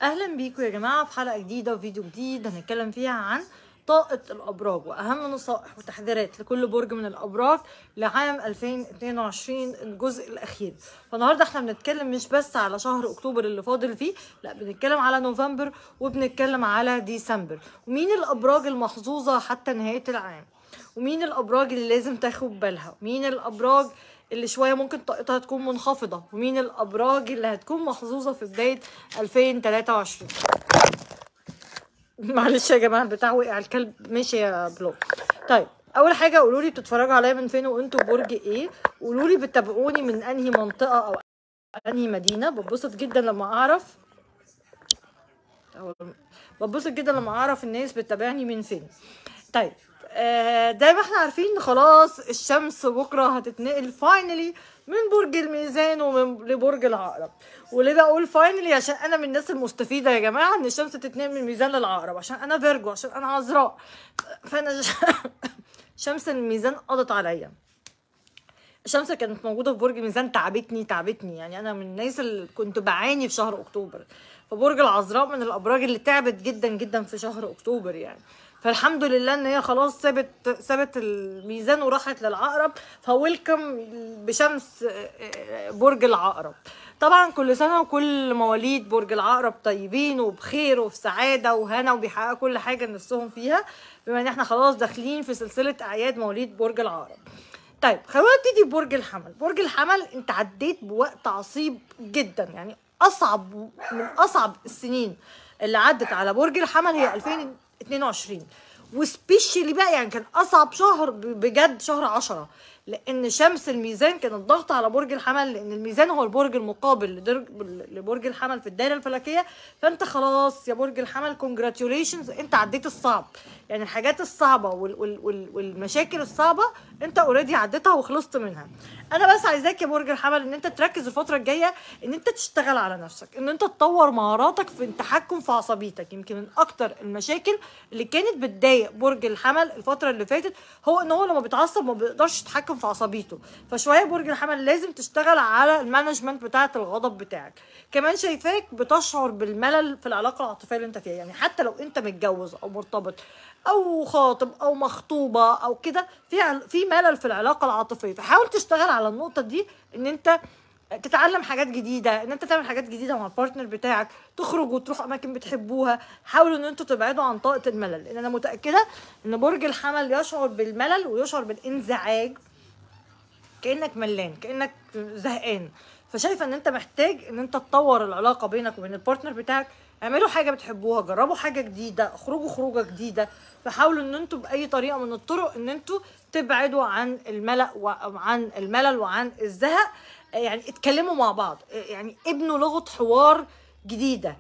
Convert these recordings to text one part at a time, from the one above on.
اهلا بيكم يا جماعه في حلقه جديده وفيديو جديد هنتكلم فيها عن طاقة الأبراج وأهم نصائح وتحذيرات لكل برج من الأبراج لعام 2022 الجزء الأخير فالنهاردة احنا بنتكلم مش بس على شهر أكتوبر اللي فاضل فيه لا بنتكلم على نوفمبر وبنتكلم على ديسمبر ومين الأبراج المحظوظة حتى نهاية العام ومين الأبراج اللي لازم تاخد بالها ومين الأبراج اللي شويه ممكن طاقتها تكون منخفضه ومين الابراج اللي هتكون محظوظه في بدايه 2023 معلش يا جماعه البتاع وقع الكلب ماشي يا بلوك طيب اول حاجه قولوا لي بتتفرجوا عليا من فين وانتوا برج ايه قولوا لي بتتابعوني من انهي منطقه او انهي مدينه ببسط جدا لما اعرف ببسط جدا لما اعرف الناس بتتابعني من فين طيب آه، زي ما احنا عارفين خلاص الشمس بكره هتتنقل فاينلي من برج الميزان ومن لبرج العقرب وليه بقول فاينلي عشان انا من الناس المستفيده يا جماعه ان الشمس تتنقل من الميزان للعقرب عشان انا فيرجو عشان انا عذراء فانا ش... شمس الميزان قضت عليا الشمس كانت موجوده في برج الميزان تعبتني تعبتني يعني انا من الناس اللي كنت بعاني في شهر اكتوبر فبرج العذراء من الابراج اللي تعبت جدا جدا في شهر اكتوبر يعني فالحمد لله ان هي خلاص سابت سابت الميزان وراحت للعقرب فويلكم بشمس برج العقرب طبعا كل سنه وكل مواليد برج العقرب طيبين وبخير وفي سعاده وهنا وبيحققوا كل حاجه نفسهم فيها بما ان احنا خلاص داخلين في سلسله اعياد مواليد برج العقرب طيب خلونا نبتدي ببرج الحمل برج الحمل انت عديت بوقت عصيب جدا يعني اصعب من اصعب السنين اللي عدت على برج الحمل هي 2022 وسبيشلي بقى يعني كان اصعب شهر بجد شهر عشرة لان شمس الميزان كانت ضغط على برج الحمل لان الميزان هو البرج المقابل لبرج الحمل في الدايره الفلكيه فانت خلاص يا برج الحمل كونجراتيوليشنز انت عديت الصعب يعني الحاجات الصعبه وال وال وال والمشاكل الصعبه انت اوريدي عديتها وخلصت منها انا بس عايزاك يا برج الحمل ان انت تركز الفتره الجايه ان انت تشتغل على نفسك ان انت تطور مهاراتك في التحكم في عصبيتك يمكن من اكتر المشاكل اللي كانت بتضايق برج الحمل الفتره اللي فاتت هو ان هو لما بيتعصب ما بيقدرش يتحكم في عصبيته فشويه برج الحمل لازم تشتغل على المانجمنت بتاعه الغضب بتاعك كمان شايفاك بتشعر بالملل في العلاقه العاطفيه اللي انت فيها يعني حتى لو انت متجوز او مرتبط او خاطب او مخطوبه او كده في في ملل في العلاقه العاطفيه فحاول تشتغل على النقطه دي ان انت تتعلم حاجات جديده ان انت تعمل حاجات جديده مع البارتنر بتاعك تخرج وتروح اماكن بتحبوها حاولوا ان انتوا تبعدوا عن طاقه الملل لان انا متاكده ان برج الحمل يشعر بالملل ويشعر بالانزعاج كانك ملان كانك زهقان فشايفه ان انت محتاج ان انت تطور العلاقه بينك وبين البارتنر بتاعك اعملوا حاجه بتحبوها جربوا حاجه جديده اخرجوا خروجه جديده فحاولوا ان انتوا باي طريقه من الطرق ان انتوا تبعدوا عن الملل وعن الملل وعن الزهق يعني اتكلموا مع بعض يعني ابنوا لغه حوار جديده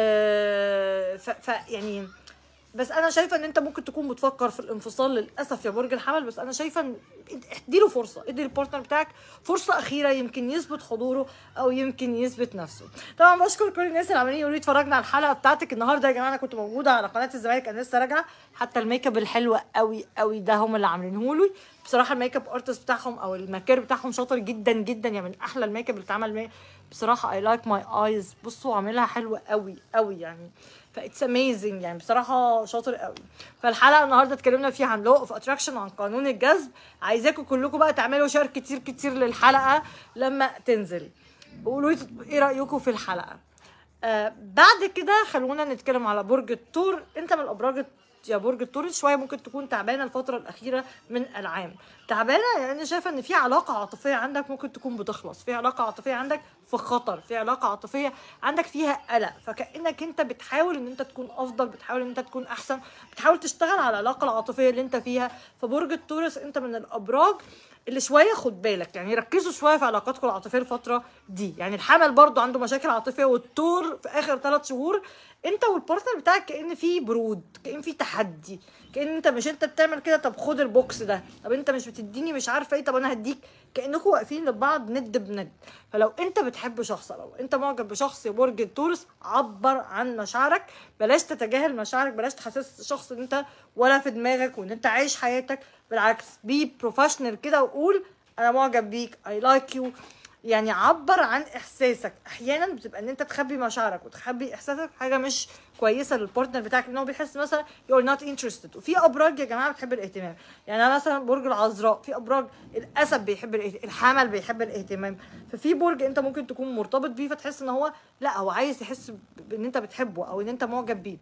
ف يعني بس انا شايفه ان انت ممكن تكون بتفكر في الانفصال للاسف يا برج الحمل بس انا شايفه ان اديله فرصه ادي البارتنر بتاعك فرصه اخيره يمكن يثبت حضوره او يمكن يثبت نفسه طبعا بشكر كل الناس اللي عمالين يقولوا لي اتفرجنا على الحلقه بتاعتك النهارده يا جماعه انا كنت موجوده على قناه الزمالك انا لسه راجعه حتى الميك اب الحلوه قوي قوي ده هم اللي عاملينه لي بصراحه الميك اب ارتست بتاعهم او الماكير بتاعهم شاطر جدا جدا يعني من احلى الميك اب اللي اتعمل بصراحه اي لايك ماي ايز بصوا عاملها حلوه قوي قوي يعني فاتس اميزنج يعني بصراحه شاطر قوي فالحلقه النهارده اتكلمنا فيها عن لو اوف اتراكشن عن قانون الجذب عايزاكم كلكم بقى تعملوا شير كتير كتير للحلقه لما تنزل قولوا لي ايه رايكم في الحلقه آه بعد كده خلونا نتكلم على برج الثور انت من الابراج يا برج الثور شويه ممكن تكون تعبانه الفتره الاخيره من العام تعبانه يعني انا شايفه ان في علاقه عاطفيه عندك ممكن تكون بتخلص في علاقه عاطفيه عندك في خطر في علاقه عاطفيه عندك فيها قلق فكانك انت بتحاول ان انت تكون افضل بتحاول ان انت تكون احسن بتحاول تشتغل على العلاقه العاطفيه اللي انت فيها فبرج التورس انت من الابراج اللي شويه خد بالك يعني ركزوا شويه في علاقاتكم العاطفيه الفتره دي يعني الحمل برضو عنده مشاكل عاطفيه والتور في اخر ثلاث شهور انت والبارتنر بتاعك كان في برود كان في تحدي كان انت مش انت بتعمل كده طب خد البوكس ده طب انت مش بتديني مش عارفه ايه طب انا هديك كانكم واقفين لبعض ند بند فلو انت بتحب شخص لو انت معجب بشخص برج التورس عبر عن مشاعرك بلاش تتجاهل مشاعرك بلاش تحسس الشخص ان انت ولا في دماغك وان انت عايش حياتك بالعكس بي بروفيشنال كده وقول انا معجب بيك اي لايك يو يعني عبر عن احساسك احيانا بتبقى ان انت تخبي مشاعرك وتخبي احساسك حاجه مش كويسه للبارتنر بتاعك ان هو بيحس مثلا you're not interested وفي ابراج يا جماعه بتحب الاهتمام يعني انا مثلا برج العذراء في ابراج الاسد بيحب الاهتمام الحمل بيحب الاهتمام ففي برج انت ممكن تكون مرتبط بيه فتحس ان هو لا هو عايز يحس بان انت بتحبه او ان انت معجب بيه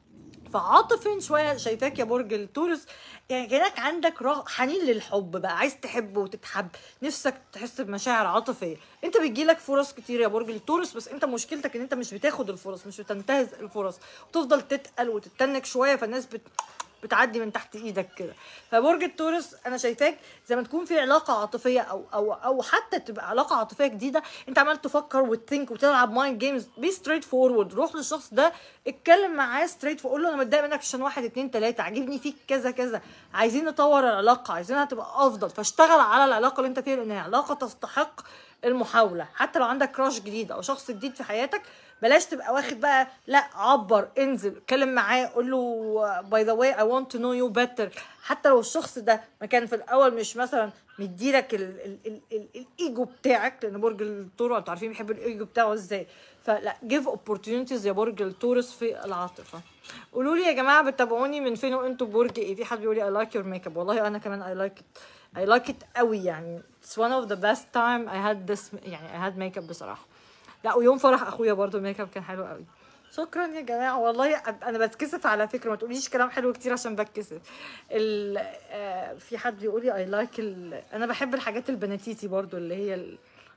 فعاطفيا شويه شايفاك يا برج التورس يعني كانك عندك رغ... حنين للحب بقى عايز تحب وتتحب نفسك تحس بمشاعر عاطفيه انت بيجيلك فرص كتير يا برج التورس بس انت مشكلتك ان انت مش بتاخد الفرص مش بتنتهز الفرص وتفضل تتقل وتتنك شويه فالناس بت... بتعدي من تحت ايدك كده فبرج التورس انا شايفاك زي ما تكون في علاقه عاطفيه او او او حتى تبقى علاقه عاطفيه جديده انت عمال تفكر وتثينك وتلعب مايند جيمز بي ستريت فورورد روح للشخص ده اتكلم معاه ستريت وقول له انا متضايق منك عشان واحد اتنين تلاته عاجبني فيك كذا كذا عايزين نطور العلاقه عايزينها تبقى افضل فاشتغل على العلاقه اللي انت فيها لانها علاقه تستحق المحاوله حتى لو عندك كراش جديد او شخص جديد في حياتك بلاش تبقى واخد بقى لا عبر انزل اتكلم معاه قول له باي ذا واي اي ونت تو نو يو بيتر حتى لو الشخص ده ما كان في الاول مش مثلا مديلك ال- ال- ال- ال- الايجو بتاعك لان برج الثور انتوا عارفين بيحب الايجو بتاعه ازاي فلا جيف opportunities يا برج التورس في العاطفه قولوا لي يا جماعه بتتابعوني من فين وانتوا برج ايه في حد بيقول لي اي لايك يور ميك اب والله انا كمان اي لايك ات اي لايك ات قوي يعني it's one of the best time I had this يعني I had makeup بصراحه لا ويوم فرح اخويا برضو الميك اب كان حلو قوي شكرا يا جماعه والله انا بتكسف على فكره ما تقوليش كلام حلو كتير عشان بتكسف ال آه في حد بيقول لي اي لايك انا بحب الحاجات البناتيتي برضو اللي هي ال-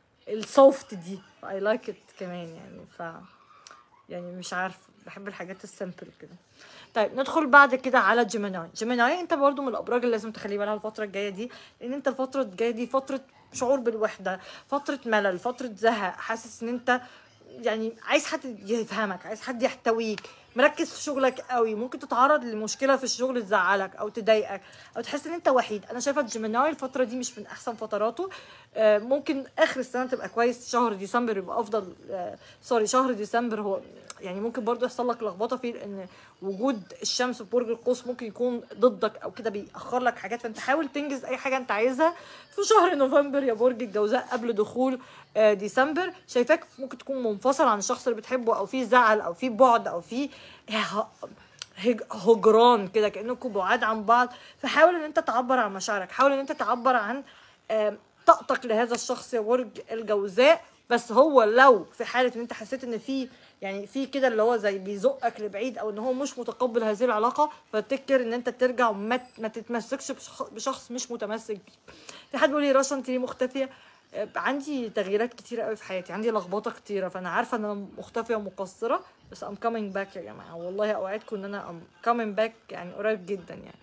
السوفت دي اي لايك ات كمان يعني ف يعني مش عارفه بحب الحاجات السمبل كده طيب ندخل بعد كده على جيميناي جيميناي انت برضو من الابراج اللي لازم تخلي بالها الفتره الجايه دي لان انت الفتره الجايه دي فتره شعور بالوحده فتره ملل فتره زهق حاسس ان انت يعني عايز حد يفهمك عايز حد يحتويك مركز في شغلك قوي ممكن تتعرض لمشكله في الشغل تزعلك او تضايقك او تحس ان انت وحيد انا شايفه جيميناي الفتره دي مش من احسن فتراته آه، ممكن اخر السنه تبقى كويس شهر ديسمبر يبقى افضل آه، سوري شهر ديسمبر هو يعني ممكن برضو يحصل لك لخبطه فيه لان وجود الشمس في برج القوس ممكن يكون ضدك او كده بيأخر لك حاجات فانت حاول تنجز اي حاجه انت عايزها في شهر نوفمبر يا برج الجوزاء قبل دخول آه، ديسمبر شايفاك ممكن تكون منفصل عن الشخص اللي بتحبه او في زعل او في بعد او في هج- هجران كده كانكم بعاد عن بعض فحاول ان انت تعبر عن مشاعرك حاول ان انت تعبر عن آم، طاقتك لهذا الشخص يا برج الجوزاء بس هو لو في حاله ان انت حسيت ان في يعني في كده اللي هو زي بيزقك لبعيد او ان هو مش متقبل هذه العلاقه فتفكر ان انت ترجع وما ت- ما تتمسكش بشخ- بشخص مش متمسك بيه في حد بيقول لي رشا انت ليه مختفيه آه، عندي تغييرات كتيرة قوي في حياتي عندي لخبطه كتيره فانا عارفه ان انا مختفيه ومقصره بس I'm coming back يا جماعه والله اوعدكم ان انا I'm coming back يعني قريب جدا يعني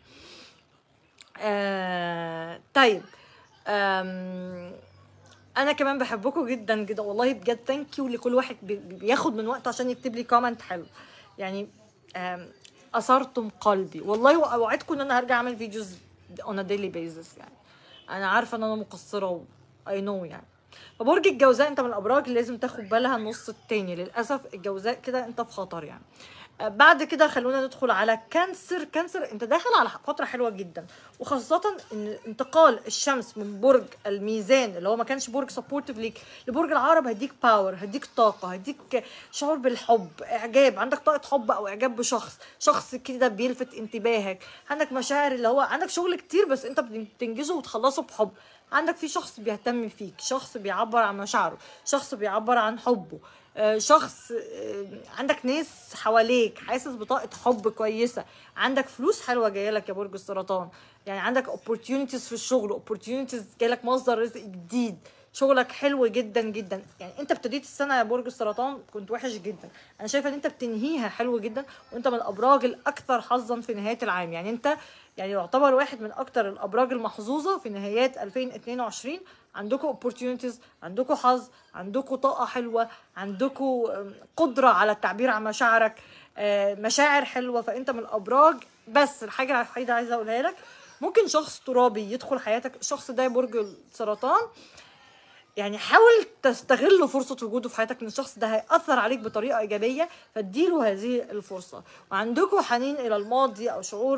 آه طيب آم انا كمان بحبكم جدا جدا والله بجد ثانك يو لكل واحد بي- بياخد من وقته عشان يكتب لي كومنت حلو يعني آم، اثرتم قلبي والله واوعدكم ان انا هرجع اعمل فيديوز on a daily basis يعني انا عارفه ان انا مقصره و I know يعني فبرج الجوزاء انت من الابراج اللي لازم تاخد بالها النص التاني للاسف الجوزاء كده انت في خطر يعني آه، بعد كده خلونا ندخل على كانسر كانسر انت داخل على فتره حلوه جدا وخاصه ان انتقال الشمس من برج الميزان اللي هو ما كانش برج سبورتيف ليك لبرج العقرب هيديك باور هيديك طاقه هيديك شعور بالحب اعجاب عندك طاقه حب او اعجاب بشخص شخص كده بيلفت انتباهك عندك مشاعر اللي هو عندك شغل كتير بس انت بتنجزه وتخلصه بحب عندك في شخص بيهتم فيك شخص بيعبر عن مشاعره شخص بيعبر عن حبه آه، شخص آه، عندك ناس حواليك حاسس بطاقة حب كويسة عندك فلوس حلوة جاية لك يا برج السرطان يعني عندك opportunities في الشغل opportunities جايلك مصدر رزق جديد شغلك حلو جدا جدا يعني انت ابتديت السنه يا برج السرطان كنت وحش جدا انا شايفه ان انت بتنهيها حلو جدا وانت من الابراج الاكثر حظا في نهايه العام يعني انت يعني يعتبر واحد من اكتر الابراج المحظوظه في نهايات 2022 عندكم opportunities عندكم حظ عندكم طاقه حلوه عندكم قدره على التعبير عن مشاعرك آه، مشاعر حلوه فانت من الابراج بس الحاجه الوحيده عايزه اقولها لك ممكن شخص ترابي يدخل حياتك الشخص ده برج السرطان يعني حاول تستغل فرصة وجوده في حياتك ان الشخص ده هيأثر عليك بطريقة إيجابية فاديله هذه الفرصة وعندكم حنين إلى الماضي أو شعور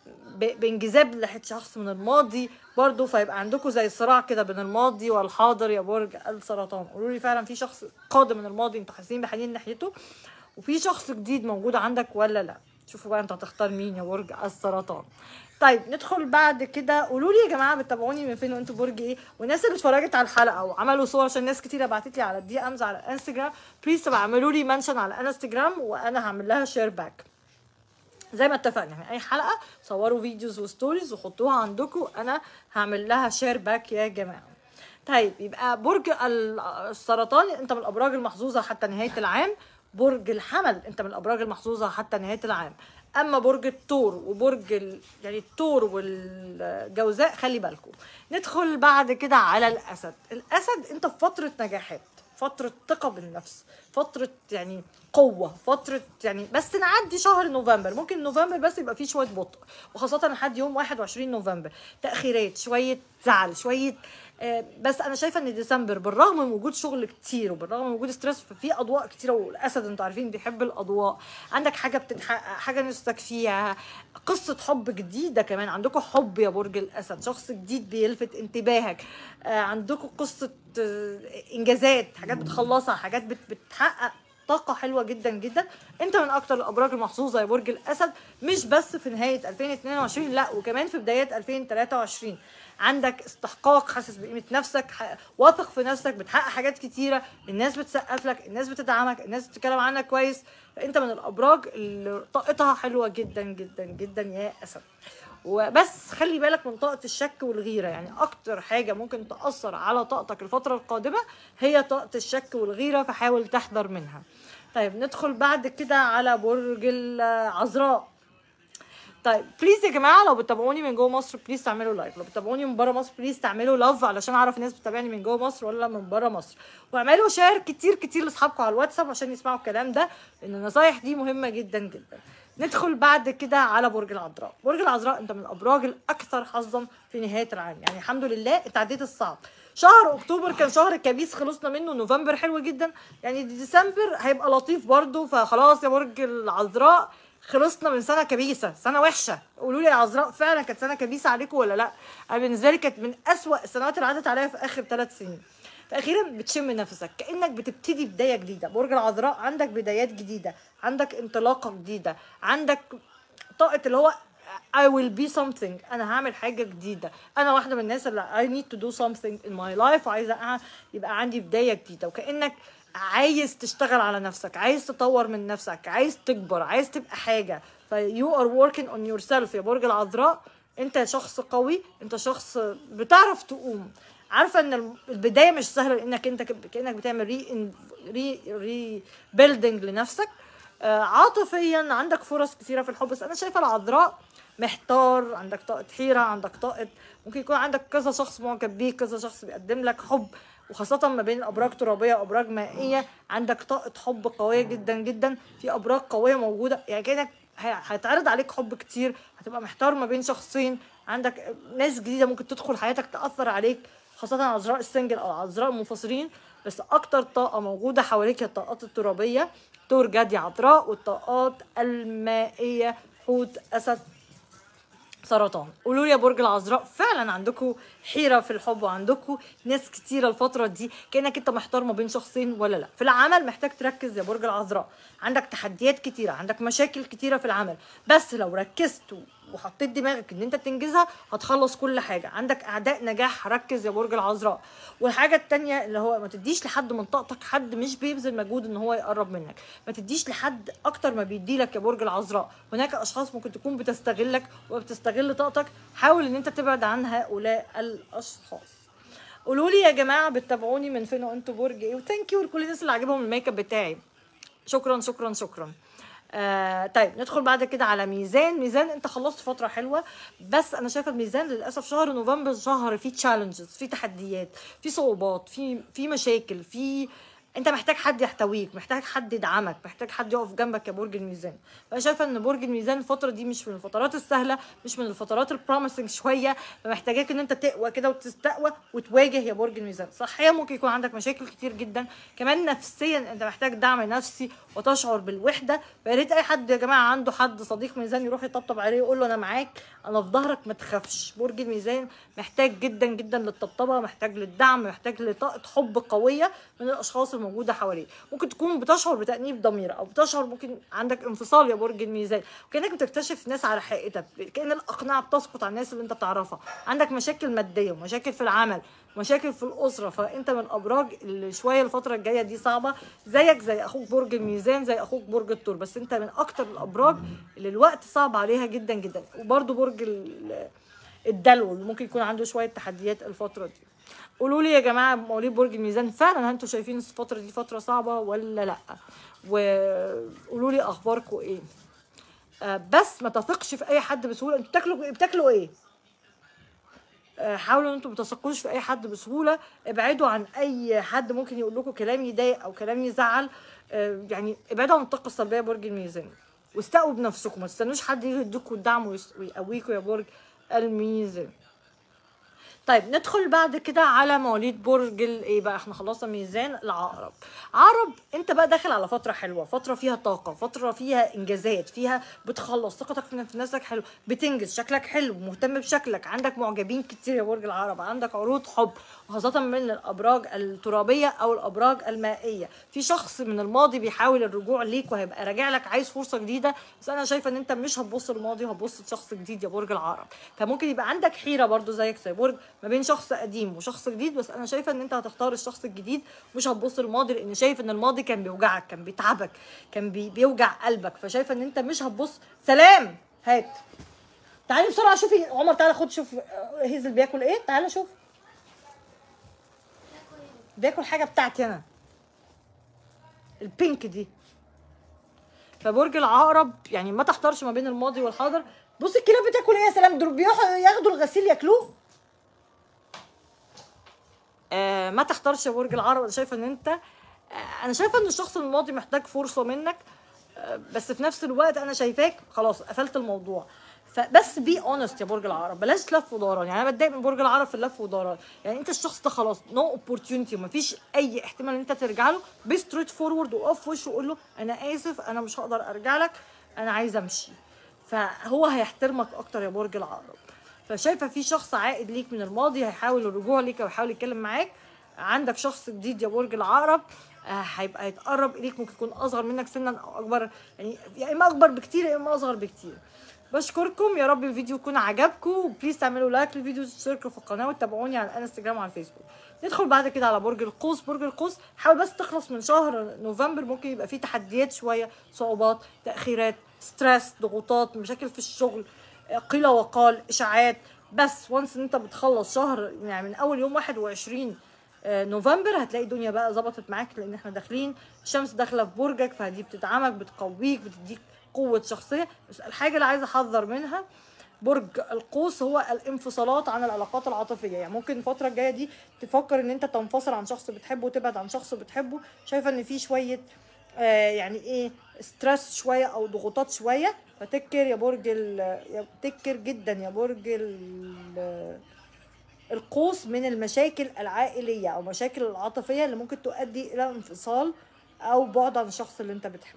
ب- بانجذاب ناحيه شخص من الماضي برضو فيبقى عندكم زي صراع كده بين الماضي والحاضر يا برج السرطان قولوا لي فعلا في شخص قادم من الماضي انتوا حاسين بحنين ناحيته وفي شخص جديد موجود عندك ولا لا شوفوا بقى انت هتختار مين يا برج السرطان طيب ندخل بعد كده قولوا لي يا جماعه بتتابعوني من فين وانتوا برج ايه والناس اللي اتفرجت على الحلقه وعملوا صور عشان ناس كتيره بعتت لي على الدي امز على انستجرام بليز تبقى اعملوا لي منشن على انستجرام وانا هعمل لها شير باك زي ما اتفقنا يعني اي حلقه صوروا فيديوز وستوريز وحطوها عندكم انا هعمل لها شير باك يا جماعه طيب يبقى برج ال- السرطان انت من الابراج المحظوظه حتى نهايه العام برج الحمل انت من الابراج المحظوظه حتى نهايه العام اما برج الثور وبرج ال... يعني الثور والجوزاء خلي بالكم ندخل بعد كده على الاسد الاسد انت في فتره نجاحات فترة ثقة بالنفس فترة يعني قوة فترة يعني بس نعدي شهر نوفمبر ممكن نوفمبر بس يبقى فيه شوية بطء وخاصة لحد يوم 21 نوفمبر تأخيرات شوية زعل شوية آه، بس انا شايفه ان ديسمبر بالرغم من وجود شغل كتير وبالرغم من وجود ستريس ففي اضواء كتيره والاسد انتوا عارفين بيحب الاضواء عندك حاجه بتتحقق حاجه نفسك فيها قصه حب جديده كمان عندكم حب يا برج الاسد شخص جديد بيلفت انتباهك آه، عندكم قصه آه، انجازات حاجات بتخلصها حاجات بت- بتحقق طاقة حلوة جدا جدا انت من اكتر الابراج المحظوظة يا برج الاسد مش بس في نهاية 2022 لا وكمان في بداية 2023 عندك استحقاق حاسس بقيمة نفسك ح- واثق في نفسك بتحقق حاجات كتيرة الناس بتسقف لك الناس بتدعمك الناس بتتكلم عنك كويس فانت من الابراج اللي طاقتها حلوة جدا جدا جدا يا اسد وبس خلي بالك من طاقة الشك والغيرة يعني أكتر حاجة ممكن تأثر على طاقتك الفترة القادمة هي طاقة الشك والغيرة فحاول تحذر منها طيب ندخل بعد كده على برج العذراء طيب بليز يا جماعه لو بتتابعوني من جوه مصر بليز تعملوا لايك لو بتتابعوني من بره مصر بليز تعملوا لاف علشان اعرف الناس بتتابعني من جوه مصر ولا من بره مصر واعملوا شير كتير كتير لاصحابكم على الواتساب عشان يسمعوا الكلام ده لان النصايح دي مهمه جدا جدا ندخل بعد كده على برج العذراء برج العذراء انت من الابراج الاكثر حظا في نهايه العام يعني الحمد لله انت عديت الصعب شهر اكتوبر كان شهر كبيس خلصنا منه نوفمبر حلو جدا يعني ديسمبر هيبقى لطيف برضو فخلاص يا برج العذراء خلصنا من سنه كبيسه سنه وحشه قولوا لي يا عذراء فعلا كانت سنه كبيسه عليكم ولا لا انا بالنسبه لي كانت من اسوا السنوات اللي عدت عليا في اخر ثلاث سنين فاخيرا بتشم نفسك كانك بتبتدي بدايه جديده برج العذراء عندك بدايات جديده عندك انطلاقه جديده عندك طاقه اللي هو I will be something انا هعمل حاجه جديده انا واحده من الناس اللي I need to do something in my life وعايزه أع- يبقى عندي بدايه جديده وكانك عايز تشتغل على نفسك عايز تطور من نفسك عايز تكبر عايز تبقى حاجه ف you are working on yourself يا برج العذراء انت شخص قوي انت شخص بتعرف تقوم عارفه ان البدايه مش سهله لانك انت ك- كانك بتعمل ري ري ري بيلدينج لنفسك آه، عاطفيا عندك فرص كثيره في الحب بس انا شايفه العذراء محتار عندك طاقه حيره عندك طاقه ممكن يكون عندك كذا شخص معجب بيك كذا شخص بيقدم لك حب وخاصة ما بين أبراج ترابية وأبراج مائية عندك طاقة حب قوية جدا جدا في أبراج قوية موجودة يعني كأنك ه- هيتعرض عليك حب كتير هتبقى محتار ما بين شخصين عندك ناس جديدة ممكن تدخل حياتك تأثر عليك خاصة عذراء السنجل أو عذراء المنفصلين بس أكتر طاقة موجودة حواليك هي الطاقات الترابية تور جدي عذراء والطاقات المائية حوت أسد سرطان قولوا لي يا برج العذراء فعلا عندكم حيره في الحب وعندكم ناس كتيره الفتره دي كانك انت محتار ما بين شخصين ولا لا في العمل محتاج تركز يا برج العذراء عندك تحديات كتيره عندك مشاكل كتيره في العمل بس لو ركزت وحطيت دماغك ان انت تنجزها هتخلص كل حاجه عندك اعداء نجاح ركز يا برج العذراء والحاجه التانية اللي هو ما تديش لحد من طاقتك حد مش بيبذل مجهود ان هو يقرب منك ما تديش لحد اكتر ما بيديلك يا برج العذراء هناك اشخاص ممكن تكون بتستغلك وبتستغل طاقتك حاول ان انت تبعد عن هؤلاء الاشخاص قولوا لي يا جماعه بتتابعوني من فين وانتوا برج ايه وثانك يو لكل الناس اللي عاجبهم الميك اب بتاعي شكرا شكرا شكرا آه طيب ندخل بعد كده على ميزان ميزان انت خلصت فتره حلوه بس انا شايفه الميزان للاسف شهر نوفمبر شهر فيه تشالنجز فيه تحديات فيه صعوبات فيه في مشاكل فيه انت محتاج حد يحتويك محتاج حد يدعمك محتاج حد يقف جنبك يا برج الميزان فانا شايفه ان برج الميزان الفتره دي مش من الفترات السهله مش من الفترات البروميسنج شويه فمحتاجاك ان انت تقوى كده وتستقوى وتواجه يا برج الميزان صحيا ممكن يكون عندك مشاكل كتير جدا كمان نفسيا انت محتاج دعم نفسي وتشعر بالوحده فيا ريت اي حد يا جماعه عنده حد صديق ميزان يروح يطبطب عليه يقول له انا معاك انا في ظهرك ما تخافش برج الميزان محتاج جدا جدا للطبطبه محتاج للدعم محتاج لطاقه حب قويه من الاشخاص الموجوده حواليه ممكن تكون بتشعر بتانيب ضمير او بتشعر ممكن عندك انفصال يا برج الميزان وكانك بتكتشف ناس على حقيقتك كان الاقناع بتسقط على الناس اللي انت بتعرفها عندك مشاكل ماديه ومشاكل في العمل مشاكل في الاسره فانت من الابراج اللي شويه الفتره الجايه دي صعبه زيك زي اخوك برج الميزان زي اخوك برج الثور بس انت من اكتر الابراج اللي الوقت صعب عليها جدا جدا وبرده برج ال- الدلو اللي ممكن يكون عنده شويه تحديات الفتره دي قولوا لي يا جماعه مواليد برج الميزان فعلا انتوا شايفين الفتره دي فتره صعبه ولا لا وقولوا لي اخباركم ايه آه، بس ما تثقش في اي حد بسهوله انتوا بتاكلوا بتاكلوا ايه آه، حاولوا ان انتوا ما تثقوش في اي حد بسهوله ابعدوا عن اي حد ممكن يقول لكم كلام يضايق او كلام يزعل آه، يعني ابعدوا عن الطاقه السلبيه يا برج الميزان واستقوا بنفسكم ما تستنوش حد يجي يديكم الدعم ويس- ويقويكم يا برج الميزان طيب ندخل بعد كده على مواليد برج الايه بقى احنا خلصنا ميزان العقرب عقرب انت بقى داخل على فتره حلوه فتره فيها طاقه فتره فيها انجازات فيها بتخلص ثقتك في في نفسك حلو بتنجز شكلك حلو مهتم بشكلك عندك معجبين كتير يا برج العقرب عندك عروض حب وخاصه من الابراج الترابيه او الابراج المائيه في شخص من الماضي بيحاول الرجوع ليك وهيبقى راجع لك عايز فرصه جديده بس انا شايفه ان انت مش هتبص للماضي وهتبص لشخص جديد يا برج العقرب فممكن يبقى عندك حيره برضو زيك زي برج ما بين شخص قديم وشخص جديد بس انا شايفه ان انت هتختار الشخص الجديد مش هتبص للماضي لان شايف ان الماضي كان بيوجعك كان بيتعبك كان بي بيوجع قلبك فشايفه ان انت مش هتبص سلام هات تعالي بسرعه شوفي عمر تعالى خد شوف آه، هيزل بياكل ايه تعالى شوف بياكل حاجه بتاعتي انا البينك دي فبرج العقرب يعني ما تحتارش ما بين الماضي والحاضر بص الكلاب بتاكل ايه يا سلام دول بيروحوا ياخدوا الغسيل ياكلوه آه ما تختارش يا برج العقرب انا شايفه ان انت آه انا شايفه ان الشخص الماضي محتاج فرصه منك آه بس في نفس الوقت انا شايفاك خلاص قفلت الموضوع فبس بي اونست يا برج العقرب بلاش لف ودوران يعني انا بتضايق من برج العقرب في اللف ودوران يعني انت الشخص ده خلاص نو اوبورتيونيتي ومفيش اي احتمال ان انت ترجع له بي ستريت فورورد وقف في وشه وقول له انا اسف انا مش هقدر ارجع لك انا عايزه امشي فهو هيحترمك اكتر يا برج العقرب فشايفه في شخص عائد ليك من الماضي هيحاول الرجوع ليك او يحاول يتكلم معاك عندك شخص جديد يا برج العقرب آه، هيبقى يتقرب اليك ممكن يكون اصغر منك سنا او اكبر يعني يا اما اكبر بكتير يا اما اصغر بكتير بشكركم يا رب الفيديو يكون عجبكم وبليز تعملوا لايك للفيديو وتشتركوا في القناه وتتابعوني على الانستجرام وعلى الفيسبوك ندخل بعد كده على برج القوس برج القوس حاول بس تخلص من شهر نوفمبر ممكن يبقى فيه تحديات شويه صعوبات تاخيرات ستريس ضغوطات مشاكل في الشغل قيل وقال اشاعات بس وانس ان انت بتخلص شهر يعني من اول يوم 21 آه، نوفمبر هتلاقي الدنيا بقى ظبطت معاك لان احنا داخلين الشمس داخله في برجك فدي بتدعمك بتقويك بتديك قوه شخصيه بس الحاجه اللي عايزه احذر منها برج القوس هو الانفصالات عن العلاقات العاطفيه يعني ممكن الفتره الجايه دي تفكر ان انت تنفصل عن شخص بتحبه وتبعد عن شخص بتحبه شايفه ان في شويه آه يعني ايه ستريس شويه او ضغوطات شويه فتكر يا برج ال يا- تكر جدا يا برج ال القوس من المشاكل العائليه او مشاكل العاطفيه اللي ممكن تؤدي الى انفصال او بعد عن الشخص اللي انت بتحبه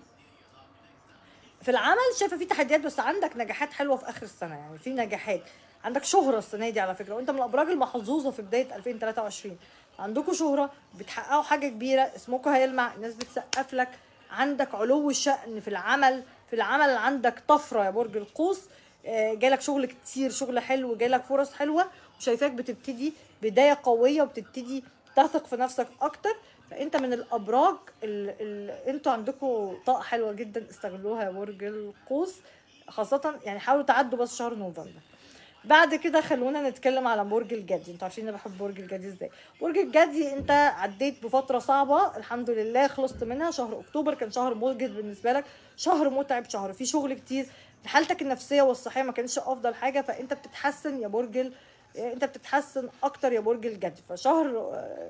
في العمل شايفه في تحديات بس عندك نجاحات حلوه في اخر السنه يعني في نجاحات عندك شهره السنه دي على فكره وانت من الابراج المحظوظه في بدايه 2023 عندكم شهره بتحققوا حاجه كبيره اسمكم هيلمع الناس بتسقف لك عندك علو شأن في العمل في العمل عندك طفره يا برج القوس آه، جالك شغل كتير شغل حلو جالك فرص حلوه وشايفاك بتبتدي بدايه قويه وبتبتدي تثق في نفسك اكتر فانت من الابراج ال... ال... انتوا عندكم طاقه حلوه جدا استغلوها يا برج القوس خاصه يعني حاولوا تعدوا بس شهر نوفمبر بعد كده خلونا نتكلم على برج الجدي انتوا عارفين انا بحب برج الجدي ازاي برج الجدي انت عديت بفتره صعبه الحمد لله خلصت منها شهر اكتوبر كان شهر مجهد بالنسبه لك شهر متعب شهر فيه شغل كتير حالتك النفسيه والصحيه ما كانتش افضل حاجه فانت بتتحسن يا برج ال... انت بتتحسن اكتر يا برج الجدي فشهر آه،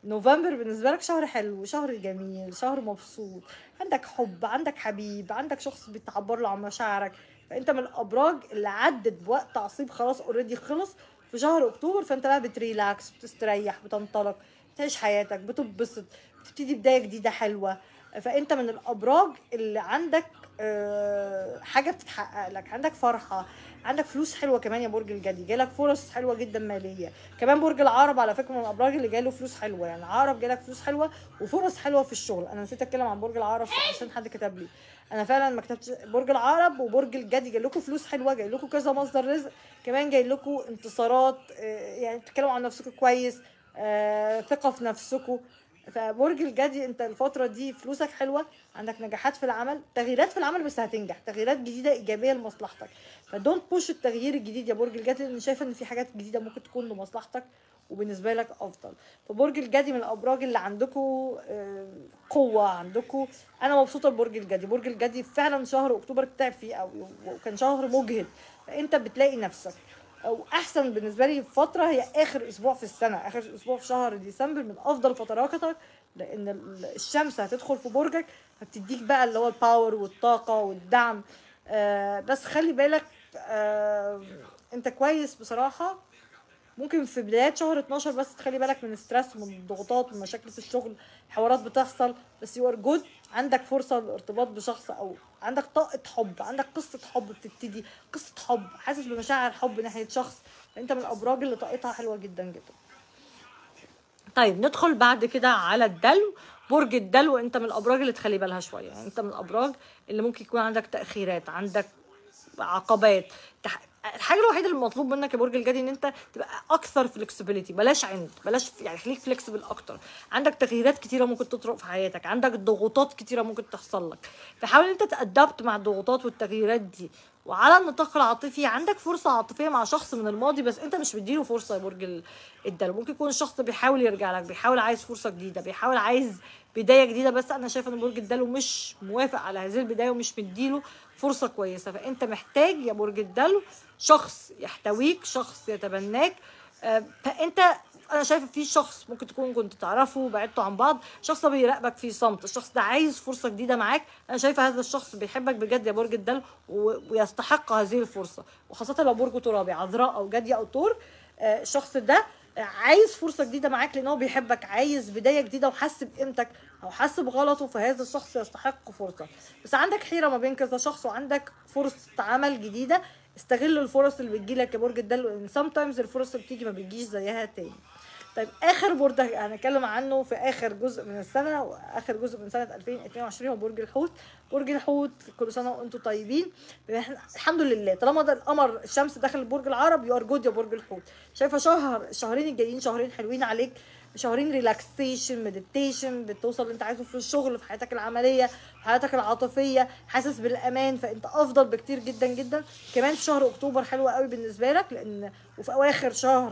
نوفمبر بالنسبه لك شهر حلو شهر جميل شهر مبسوط عندك حب عندك حبيب عندك شخص بتعبر له عن مشاعرك فانت من الابراج اللي عدت بوقت تعصيب خلاص اوريدي خلص في شهر اكتوبر فانت بقى بتريلاكس بتستريح بتنطلق بتعيش حياتك بتتبسط بتبتدي بدايه جديده حلوه فانت من الابراج اللي عندك آه، حاجه بتتحقق لك عندك فرحه عندك فلوس حلوه كمان يا برج الجدي جالك فرص حلوه جدا ماليه كمان برج العقرب على فكره من الابراج اللي جاله فلوس حلوه يعني العقرب جالك فلوس حلوه وفرص حلوه في الشغل انا نسيت اتكلم عن برج العقرب عشان حد كتب لي انا فعلا ما كتبتش برج العقرب وبرج الجدي جاي لكم فلوس حلوه جاي لكم كذا مصدر رزق كمان جاي لكم انتصارات آه، يعني بتتكلموا عن نفسكم كويس آه، ثقه في نفسكم فبرج الجدي انت الفتره دي فلوسك حلوه عندك نجاحات في العمل تغييرات في العمل بس هتنجح تغييرات جديده ايجابيه لمصلحتك فدونت بوش التغيير الجديد يا برج الجدي لان شايفه ان في حاجات جديده ممكن تكون لمصلحتك وبالنسبه لك افضل فبرج الجدي من الابراج اللي عندكم قوه عندكم انا مبسوطه ببرج الجدي برج الجدي فعلا شهر اكتوبر تعب فيه قوي وكان شهر مجهد فانت بتلاقي نفسك او احسن بالنسبه لي فتره هي اخر اسبوع في السنه اخر اسبوع في شهر ديسمبر من افضل فتراتك لان الشمس هتدخل في برجك هتديك بقى اللي هو الباور والطاقه والدعم آه بس خلي بالك آه انت كويس بصراحه ممكن في بدايات شهر 12 بس تخلي بالك من الستريس ومن الضغوطات ومن مشاكل في الشغل حوارات بتحصل بس يو ار جود عندك فرصه للارتباط بشخص او عندك طاقه حب عندك قصه حب بتبتدي قصه حب حاسس بمشاعر حب ناحيه شخص انت من الابراج اللي طاقتها حلوه جدا جدا طيب ندخل بعد كده على الدلو برج الدلو انت من الابراج اللي تخلي بالها شويه يعني انت من الابراج اللي ممكن يكون عندك تاخيرات عندك عقبات الحاجه الوحيده اللي مطلوب منك يا برج الجدي ان انت تبقى اكثر فلكسبيليتي بلاش عند بلاش يعني خليك فلكسبل اكتر عندك تغييرات كتيره ممكن تطرق في حياتك عندك ضغوطات كتيره ممكن تحصل لك فحاول انت تادبت مع الضغوطات والتغييرات دي وعلى النطاق العاطفي عندك فرصه عاطفيه مع شخص من الماضي بس انت مش مديله فرصه يا برج الدلو ممكن يكون الشخص بيحاول يرجع لك بيحاول عايز فرصه جديده بيحاول عايز بدايه جديده بس انا شايفه ان برج الدلو مش موافق على هذه البدايه ومش مديله فرصه كويسه فانت محتاج يا برج الدلو شخص يحتويك شخص يتبناك آه، فانت انا شايفه في شخص ممكن تكون كنت تعرفه بعدتوا عن بعض شخص بيراقبك في صمت الشخص ده عايز فرصه جديده معاك انا شايفه هذا الشخص بيحبك بجد يا برج الدلو ويستحق هذه الفرصه وخاصه لو برج ترابي عذراء او جدي او تور آه، الشخص ده عايز فرصه جديده معاك لان هو بيحبك عايز بدايه جديده وحس بقيمتك او حس بغلطه فهذا الشخص يستحق فرصه بس عندك حيره ما بين كذا شخص وعندك فرصه عمل جديده استغل الفرص اللي بتجيلك يا برج الدلو لان سام تايمز الفرص اللي بتيجي ما بتجيش زيها تاني طيب اخر برج هنتكلم عنه في اخر جزء من السنه واخر جزء من سنه 2022 هو برج الحوت برج الحوت كل سنه وانتم طيبين الحمد لله طالما ده القمر الشمس داخل برج العرب يو ار جود يا برج الحوت شايفه شهر الشهرين الجايين شهرين حلوين عليك شهرين ريلاكسيشن مديتيشن بتوصل اللي انت عايزه في الشغل في حياتك العمليه في حياتك العاطفيه حاسس بالامان فانت افضل بكتير جدا جدا كمان في شهر اكتوبر حلو قوي بالنسبه لك لان وفي اواخر شهر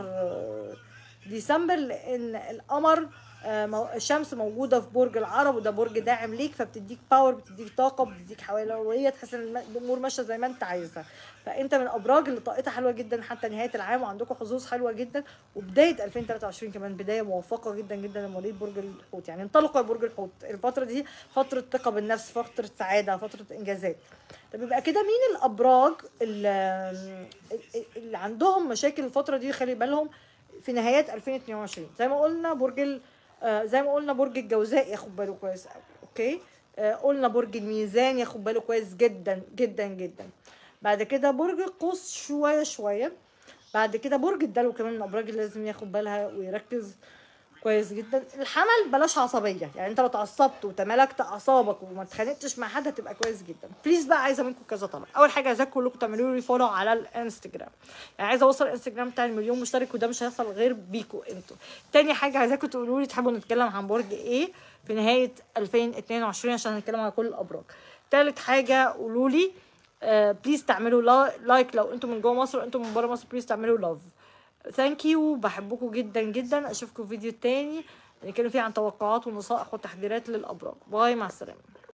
ديسمبر لان القمر آه، الشمس موجوده في برج العرب وده برج داعم ليك فبتديك باور بتديك طاقه بتديك حيويه تحس ان الامور ماشيه زي ما انت عايزها فانت من الابراج اللي طاقتها حلوه جدا حتى نهايه العام وعندكم حظوظ حلوه جدا وبدايه 2023 كمان بدايه موفقه جدا جدا لمواليد برج الحوت يعني انطلقوا يا برج الحوت الفتره دي فتره ثقه بالنفس فتره سعاده فتره انجازات طب يبقى كده مين الابراج اللي, اللي عندهم مشاكل الفتره دي خلي بالهم في نهايات 2022 زي ما قلنا برج آه زي ما قلنا برج الجوزاء ياخد باله كويس قوي اوكي آه قلنا برج الميزان ياخد باله كويس جدا جدا جدا بعد كده برج القوس شويه شويه بعد كده برج الدلو كمان من الابراج اللي لازم ياخد بالها ويركز كويس جدا الحمل بلاش عصبيه يعني انت لو اتعصبت وتمالكت اعصابك وما اتخانقتش مع حد هتبقى كويس جدا بليز بقى عايزه منكم كذا طلب اول حاجه عايزاكم كلكم تعملوا لي فولو على الانستجرام يعني عايزه اوصل الانستجرام بتاع المليون مشترك وده مش هيحصل غير بيكوا انتوا تاني حاجه عايزاكم تقولوا لي تحبوا نتكلم عن برج ايه في نهايه 2022 عشان نتكلم على كل الابراج تالت حاجه قولوا لي بليز آه، تعملوا لايك لو انتم من جوه مصر وانتم من بره مصر بليز تعملوا لاف ثانك يو بحبكم جدا جدا اشوفكم في فيديو تاني نتكلم فيه عن توقعات ونصائح وتحذيرات للابراج باي مع السلامه